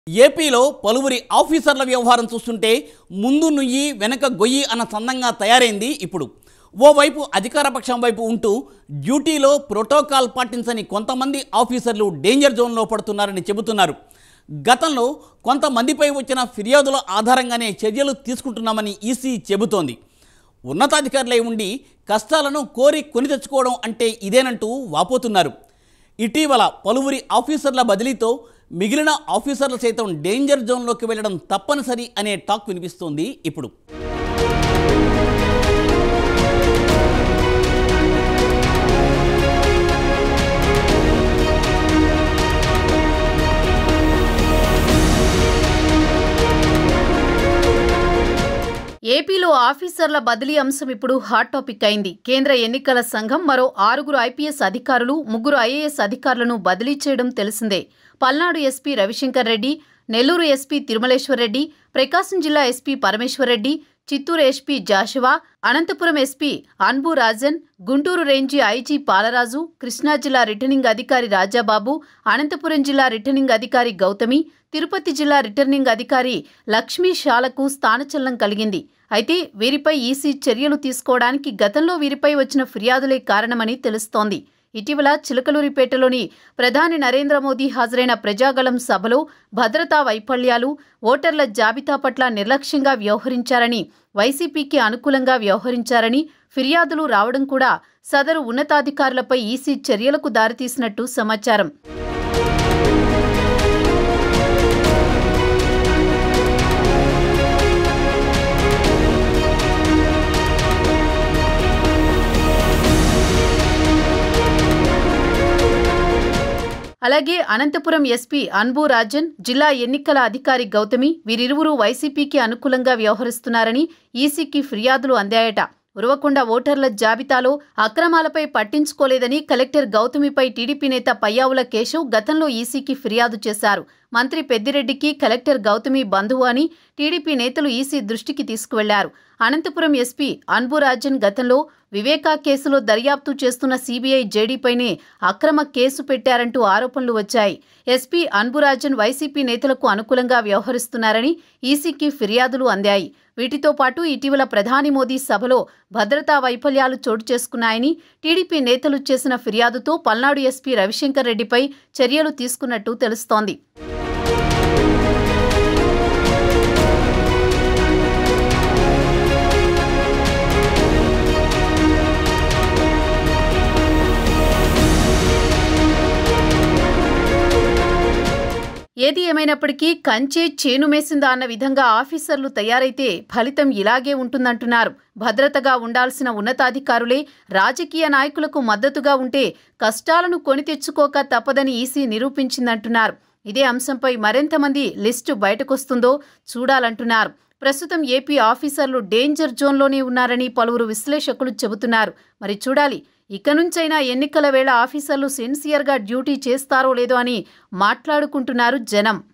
ఏపీలో పలువురి ఆఫీసర్ల వ్యవహారం చూస్తుంటే ముందు నుయ్యి వెనక గొయ్యి అన్న సందంగా తయారైంది ఇప్పుడు ఓవైపు అధికార పక్షం వైపు ఉంటూ డ్యూటీలో ప్రోటోకాల్ పాటించని కొంతమంది ఆఫీసర్లు డేంజర్ జోన్లో పడుతున్నారని చెబుతున్నారు గతంలో కొంతమందిపై వచ్చిన ఫిర్యాదుల ఆధారంగానే చర్యలు తీసుకుంటున్నామని ఈసీ చెబుతోంది ఉన్నతాధికారులై ఉండి కష్టాలను కోరి కొని తెచ్చుకోవడం అంటే ఇదేనంటూ వాపోతున్నారు ఇటీవల పలువురి ఆఫీసర్ల బదిలీతో మిగిలిన ఆఫీసర్లు సైతం డేంజర్ జోన్లోకి వెళ్ళడం తప్పనిసరి అనే టాక్ వినిపిస్తోంది ఇప్పుడు ఏపీలో ఆఫీసర్ల బదిలీ అంశం ఇప్పుడు హాట్ టాపిక్ అయింది కేంద్ర ఎన్నికల సంఘం మరో ఆరుగురు ఐపీఎస్ అధికారులు ముగ్గురు ఐఏఎస్ అధికారులను బదిలీ చేయడం తెలిసిందే పల్నాడు ఎస్పీ రవిశంకర్ రెడ్డి నెల్లూరు ఎస్పీ తిరుమలేశ్వర్ రెడ్డి ప్రకాశం జిల్లా SP Parameshwar Reddy Chittoor SP Joshua Anantapur SP Anbu Rajan Guntur range IG Palaraju Krishna జిల్లా రిటర్నింగ్ అధికారి రాజాబాబు అనంతపురం జిల్లా రిటర్నింగ్ అధికారి గౌతమి తిరుపతి జిల్లా రిటర్నింగ్ అధికారి లక్ష్మీ షాలకు స్థానచలనం కలిగింది అయితే వీరిపై ఈసీ చర్యలు తీసుకోవడానికి గతంలో వీరిపై వచ్చిన ఫిర్యాదులే కారణమని తెలుస్తోంది ఇటీవల చిలకలూరిపేటలోని ప్రధాని నరేంద్ర మోదీ హాజరైన ప్రజాగళం సభలో భద్రతా వైఫల్యాలు ఓటర్ల జాబితా పట్ల నిర్లక్ష్యంగా వ్యవహరించారని వైసీపీకి అనుకూలంగా వ్యవహరించారని ఫిర్యాదులు రావడం కూడా సదరు ఉన్నతాధికారులపై ఈసీ చర్యలకు దారితీసినట్టు సమాచారం అలాగే అనంతపురం ఎస్పీ అన్బు రాజన్ జిల్లా ఎన్నికల అధికారి గౌతమి వీరిరువురు వైసీపీకి అనుకూలంగా వ్యవహరిస్తున్నారని ఈసీకి ఫిర్యాదులు అందాయట ఉరవకొండ ఓటర్ల జాబితాలో అక్రమాలపై పట్టించుకోలేదని కలెక్టర్ గౌతమిపై టీడీపీ నేత పయ్యావుల కేశవ్ గతంలో ఈసీకి ఫిర్యాదు చేశారు మంత్రి పెద్దిరెడ్డికి కలెక్టర్ గౌతమి బంధువు అని టీడీపీ నేతలు ఈసీ దృష్టికి తీసుకువెళ్లారు అనంతపురం ఎస్పీ అన్బురాజన్ గతంలో వివేకా కేసులో దర్యాప్తు చేస్తున్న సీబీఐ జేడీపైనే అక్రమ కేసు పెట్టారంటూ ఆరోపణలు వచ్చాయి ఎస్పీ అన్బురాజన్ వైసీపీ నేతలకు అనుకూలంగా వ్యవహరిస్తున్నారని ఈసీకి ఫిర్యాదులు అందాయి వీటితో పాటు ఇటీవల ప్రధాని మోదీ సభలో భద్రతా వైఫల్యాలు చోటు చేసుకున్నాయని టీడీపీ నేతలు చేసిన ఫిర్యాదుతో పల్నాడు ఎస్పీ రవిశంకర్ రెడ్డిపై చర్యలు తీసుకున్నట్టు తెలుస్తోంది ఏది ఏమైనప్పటికీ కంచే చేను మేసిందా అన్న విధంగా ఆఫీసర్లు తయారైతే ఫలితం ఇలాగే ఉంటుందంటున్నారు భద్రతగా ఉండాల్సిన ఉన్నతాధికారులే రాజకీయ నాయకులకు మద్దతుగా ఉంటే కష్టాలను కొని తెచ్చుకోక తప్పదని ఈసీ నిరూపించిందంటున్నారు ఇదే అంశంపై మరింతమంది లిస్టు బయటకొస్తుందో చూడాలంటున్నారు ప్రస్తుతం ఏపీ ఆఫీసర్లు డేంజర్ జోన్లోనే ఉన్నారని పలువురు విశ్లేషకులు చెబుతున్నారు మరి చూడాలి ఇక నుంచైనా ఎన్నికల వేళ ఆఫీసర్లు సిన్సియర్గా డ్యూటీ చేస్తారో లేదో అని మాట్లాడుకుంటున్నారు జనం